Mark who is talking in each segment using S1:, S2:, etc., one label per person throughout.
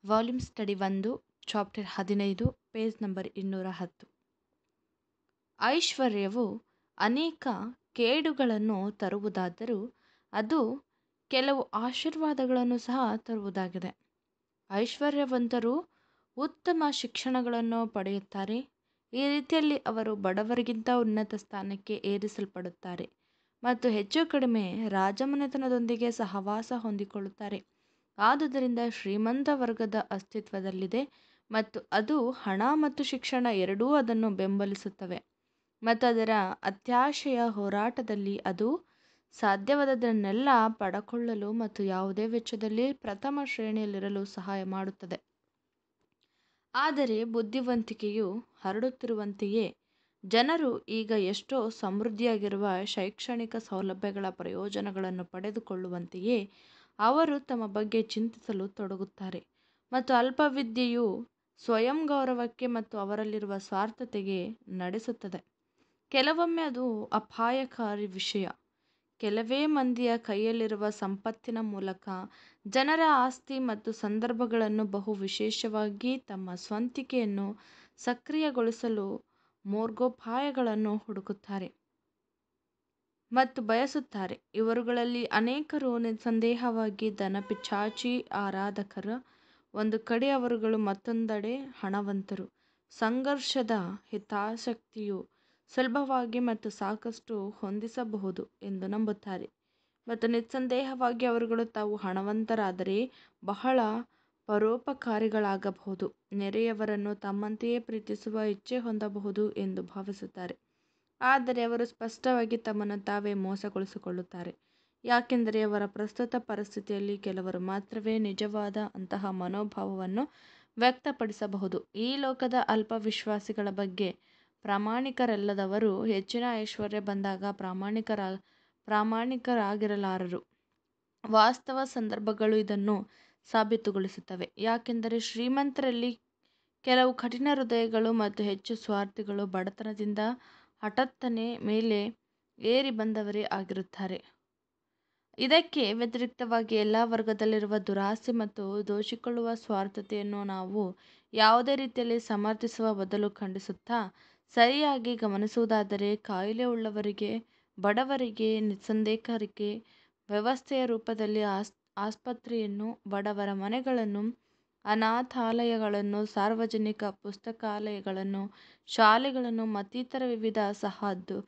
S1: volume study ಒಂದು chapter ಹದಿನೈದು page number ಇನ್ನೂರ ಹತ್ತು ಐಶ್ವರ್ಯವು ಅನೇಕ ಕೇಡುಗಳನ್ನು ತರುವುದಾದರೂ ಅದು ಕೆಲವು ಆಶೀರ್ವಾದಗಳನ್ನು ಸಹ ತರುವುದಾಗಿದೆ ಐಶ್ವರ್ಯವಂತರು ಉತ್ತಮ ಶಿಕ್ಷಣಗಳನ್ನು ಪಡೆಯುತ್ತಾರೆ ಈ ರೀತಿಯಲ್ಲಿ ಅವರು ಬಡವರಿಗಿಂತ ಉನ್ನತ ಸ್ಥಾನಕ್ಕೆ ಏರಿಸಲ್ಪಡುತ್ತಾರೆ ಮತ್ತು ಹೆಚ್ಚು ಕಡಿಮೆ ರಾಜಮನೆತನದೊಂದಿಗೆ ಸಹವಾಸ ಹೊಂದಿಕೊಳ್ಳುತ್ತಾರೆ ಆದುದರಿಂದ ಶ್ರೀಮಂತ ವರ್ಗದ ಅಸ್ತಿತ್ವದಲ್ಲಿದೆ ಮತ್ತು ಅದು ಹಣ ಮತ್ತು ಶಿಕ್ಷಣ ಎರಡೂ ಅದನ್ನು ಬೆಂಬಲಿಸುತ್ತವೆ ಮತ್ತು ಅದರ ಅತ್ಯಾಶೆಯ ಹೋರಾಟದಲ್ಲಿ ಅದು ಸಾಧ್ಯವಾದದ್ದನ್ನೆಲ್ಲ ಪಡಕೊಳ್ಳಲು ಮತ್ತು ಯಾವುದೇ ವೆಚ್ಚದಲ್ಲಿ ಪ್ರಥಮ ಶ್ರೇಣಿಯಲ್ಲಿರಲು ಸಹಾಯ ಮಾಡುತ್ತದೆ ಆದರೆ ಬುದ್ಧಿವಂತಿಕೆಯು ಹರಡುತ್ತಿರುವಂತೆಯೇ ಜನರು ಈಗ ಎಷ್ಟೋ ಸಮೃದ್ಧಿಯಾಗಿರುವ ಶೈಕ್ಷಣಿಕ ಸೌಲಭ್ಯಗಳ ಪ್ರಯೋಜನಗಳನ್ನು ಪಡೆದುಕೊಳ್ಳುವಂತೆಯೇ ಅವರು ತಮ್ಮ ಬಗ್ಗೆ ಚಿಂತಿಸಲು ತೊಡಗುತ್ತಾರೆ ಮತ್ತು ಅಲ್ಪವಿದ್ಯೆಯು ಸ್ವಯಂ ಗೌರವಕ್ಕೆ ಮತ್ತು ಅವರಲ್ಲಿರುವ ಸ್ವಾರ್ಥತೆಗೆ ನಡೆಸುತ್ತದೆ ಕೆಲವೊಮ್ಮೆ ಅದು ಅಪಾಯಕಾರಿ ವಿಷಯ ಕೆಲವೇ ಮಂದಿಯ ಕೈಯಲ್ಲಿರುವ ಸಂಪತ್ತಿನ ಮೂಲಕ ಜನರ ಆಸ್ತಿ ಮತ್ತು ಸಂದರ್ಭಗಳನ್ನು ಬಹು ವಿಶೇಷವಾಗಿ ತಮ್ಮ ಸ್ವಂತಿಕೆಯನ್ನು ಸಕ್ರಿಯಗೊಳಿಸಲು ಮಾರ್ಗೋಪಾಯಗಳನ್ನು ಹುಡುಕುತ್ತಾರೆ ಮತ್ತು ಬಯಸುತ್ತಾರೆ ಇವರುಗಳಲ್ಲಿ ಅನೇಕರು ನಿಸ್ಸಂದೇಹವಾಗಿ ಧನಪಿಶಾಚಿ ಆರಾಧಕರು ಒಂದು ಕಡೆ ಅವರುಗಳು ಮತ್ತೊಂದೆಡೆ ಹಣವಂತರು ಸಂಘರ್ಷದ ಹಿತಾಸಕ್ತಿಯು ಸುಲಭವಾಗಿ ಮತ್ತು ಸಾಕಷ್ಟು ಹೊಂದಿಸಬಹುದು ಎಂದು ನಂಬುತ್ತಾರೆ ಮತ್ತು ನಿಸ್ಸಂದೇಹವಾಗಿ ಅವರುಗಳು ತಾವು ಹಣವಂತರಾದರೆ ಬಹಳ ಪರೋಪಕಾರಿಗಳಾಗಬಹುದು ನೆರೆಯವರನ್ನು ತಮ್ಮಂತೆಯೇ ಪ್ರೀತಿಸುವ ಇಚ್ಛೆ ಹೊಂದಬಹುದು ಎಂದು ಭಾವಿಸುತ್ತಾರೆ ಆದರೆ ಅವರು ಸ್ಪಷ್ಟವಾಗಿ ತಮ್ಮನ್ನು ತಾವೇ ಮೋಸಗೊಳಿಸಿಕೊಳ್ಳುತ್ತಾರೆ ಯಾಕೆಂದರೆ ಅವರ ಪ್ರಸ್ತುತ ಪರಿಸ್ಥಿತಿಯಲ್ಲಿ ಕೆಲವರು ಮಾತ್ರವೇ ನಿಜವಾದ ಅಂತಹ ಮನೋಭಾವವನ್ನು ವ್ಯಕ್ತಪಡಿಸಬಹುದು ಈ ಲೋಕದ ಅಲ್ಪ ವಿಶ್ವಾಸಿಗಳ ಬಗ್ಗೆ ಪ್ರಾಮಾಣಿಕರಲ್ಲದವರು ಹೆಚ್ಚಿನ ಐಶ್ವರ್ಯ ಬಂದಾಗ ಪ್ರಾಮಾಣಿಕರ ಪ್ರಾಮಾಣಿಕರಾಗಿರಲಾರರು ವಾಸ್ತವ ಸಂದರ್ಭಗಳು ಇದನ್ನು ಸಾಬೀತುಗೊಳಿಸುತ್ತವೆ ಯಾಕೆಂದರೆ ಶ್ರೀಮಂತರಲ್ಲಿ ಕೆಲವು ಕಠಿಣ ಹೃದಯಗಳು ಮತ್ತು ಹೆಚ್ಚು ಸ್ವಾರ್ಥಿಗಳು ಬಡತನದಿಂದ ಹಠಾತ್ತನೆ ಮೇಲೆ ಏರಿ ಬಂದವರೇ ಆಗಿರುತ್ತಾರೆ ಇದಕ್ಕೆ ವ್ಯತಿರಿಕ್ತವಾಗಿ ಎಲ್ಲ ವರ್ಗದಲ್ಲಿರುವ ದುರಾಸೆ ಮತ್ತು ದೋಚಿಕೊಳ್ಳುವ ಸ್ವಾರ್ಥತೆಯನ್ನು ನಾವು ಯಾವುದೇ ರೀತಿಯಲ್ಲಿ ಸಮರ್ಥಿಸುವ ಬದಲು ಖಂಡಿಸುತ್ತಾ ಸರಿಯಾಗಿ ಗಮನಿಸುವುದಾದರೆ ಕಾಯಿಲೆ ಉಳ್ಳವರಿಗೆ ಬಡವರಿಗೆ ನಿಸ್ಸಂದೇಹರಿಗೆ ವ್ಯವಸ್ಥೆಯ ರೂಪದಲ್ಲಿ ಆಸ್ ಆಸ್ಪತ್ರೆಯನ್ನು ಬಡವರ ಮನೆಗಳನ್ನು ಅನಾಥಾಲಯಗಳನ್ನು ಸಾರ್ವಜನಿಕ ಪುಸ್ತಕಾಲಯಗಳನ್ನು ಶಾಲೆಗಳನ್ನು ಮತ್ತಿತರ ವಿವಿಧ ಸಹದ್ದು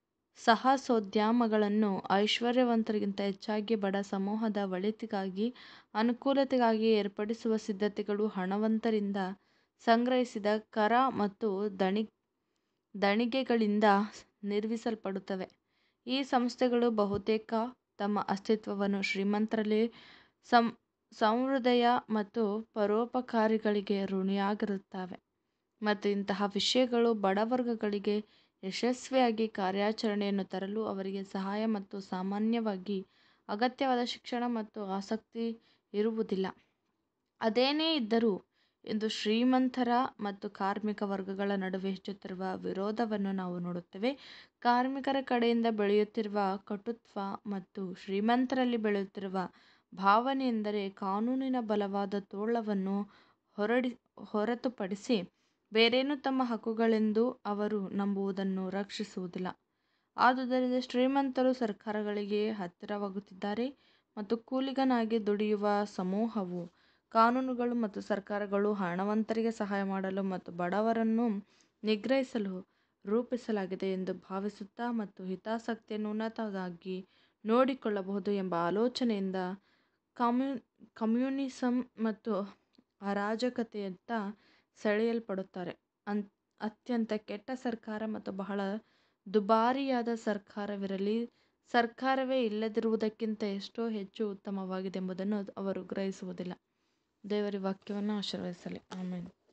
S1: ಸಾಹಸೋದ್ಯಮಗಳನ್ನು ಐಶ್ವರ್ಯವಂತರಿಗಿಂತ ಹೆಚ್ಚಾಗಿ ಬಡ ಸಮೂಹದ ಒಳಿತಿಗಾಗಿ ಅನುಕೂಲತೆಗಾಗಿ ಏರ್ಪಡಿಸುವ ಸಿದ್ಧತೆಗಳು ಹಣವಂತರಿಂದ ಸಂಗ್ರಹಿಸಿದ ಕರ ಮತ್ತು ದಣಿ ದಣಿಗೆಗಳಿಂದ ನಿರ್ವಹಿಸಲ್ಪಡುತ್ತವೆ ಈ ಸಂಸ್ಥೆಗಳು ಬಹುತೇಕ ತಮ್ಮ ಅಸ್ತಿತ್ವವನ್ನು ಶ್ರೀಮಂತರಲ್ಲಿ ಸಂ ಸಹೃದಯ ಮತ್ತು ಪರೋಪಕಾರಿಗಳಿಗೆ ಋಣಿಯಾಗಿರುತ್ತವೆ ಮತ್ತು ಇಂತಹ ವಿಷಯಗಳು ಬಡವರ್ಗಗಳಿಗೆ ಯಶಸ್ವಿಯಾಗಿ ಕಾರ್ಯಾಚರಣೆಯನ್ನು ತರಲು ಅವರಿಗೆ ಸಹಾಯ ಮತ್ತು ಸಾಮಾನ್ಯವಾಗಿ ಅಗತ್ಯವಾದ ಶಿಕ್ಷಣ ಮತ್ತು ಆಸಕ್ತಿ ಇರುವುದಿಲ್ಲ ಅದೇನೇ ಇದ್ದರೂ ಇಂದು ಶ್ರೀಮಂತರ ಮತ್ತು ಕಾರ್ಮಿಕ ವರ್ಗಗಳ ನಡುವೆ ಹೆಚ್ಚುತ್ತಿರುವ ವಿರೋಧವನ್ನು ನಾವು ನೋಡುತ್ತೇವೆ ಕಾರ್ಮಿಕರ ಕಡೆಯಿಂದ ಬೆಳೆಯುತ್ತಿರುವ ಕಟುತ್ವ ಮತ್ತು ಶ್ರೀಮಂತರಲ್ಲಿ ಬೆಳೆಯುತ್ತಿರುವ ಭಾವನೆಯೆಂದರೆ ಕಾನೂನಿನ ಬಲವಾದ ತೋಳವನ್ನು ಹೊರಡಿ ಹೊರತುಪಡಿಸಿ ಬೇರೇನೂ ತಮ್ಮ ಹಕ್ಕುಗಳೆಂದು ಅವರು ನಂಬುವುದನ್ನು ರಕ್ಷಿಸುವುದಿಲ್ಲ ಆದುದರಿಂದ ಶ್ರೀಮಂತರು ಸರ್ಕಾರಗಳಿಗೆ ಹತ್ತಿರವಾಗುತ್ತಿದ್ದಾರೆ ಮತ್ತು ಕೂಲಿಗನಾಗಿ ದುಡಿಯುವ ಸಮೂಹವು ಕಾನೂನುಗಳು ಮತ್ತು ಸರ್ಕಾರಗಳು ಹಣವಂತರಿಗೆ ಸಹಾಯ ಮಾಡಲು ಮತ್ತು ಬಡವರನ್ನು ನಿಗ್ರಹಿಸಲು ರೂಪಿಸಲಾಗಿದೆ ಎಂದು ಭಾವಿಸುತ್ತಾ ಮತ್ತು ಹಿತಾಸಕ್ತಿಯನ್ನು ಉನ್ನತವಾಗಿ ನೋಡಿಕೊಳ್ಳಬಹುದು ಎಂಬ ಆಲೋಚನೆಯಿಂದ ಕಮ್ಯೂ ಕಮ್ಯುನಿಸಂ ಮತ್ತು ಅರಾಜಕತೆಯತ್ತ ಸೆಳೆಯಲ್ಪಡುತ್ತಾರೆ ಅನ್ ಅತ್ಯಂತ ಕೆಟ್ಟ ಸರ್ಕಾರ ಮತ್ತು ಬಹಳ ದುಬಾರಿಯಾದ ಸರ್ಕಾರವಿರಲಿ ಸರ್ಕಾರವೇ ಇಲ್ಲದಿರುವುದಕ್ಕಿಂತ ಎಷ್ಟೋ ಹೆಚ್ಚು ಉತ್ತಮವಾಗಿದೆ ಎಂಬುದನ್ನು ಅವರು ಗ್ರಹಿಸುವುದಿಲ್ಲ ದೇವರ ವಾಕ್ಯವನ್ನು ಆಶೀರ್ವದಿಸಲಿ ಆಮೇಲೆ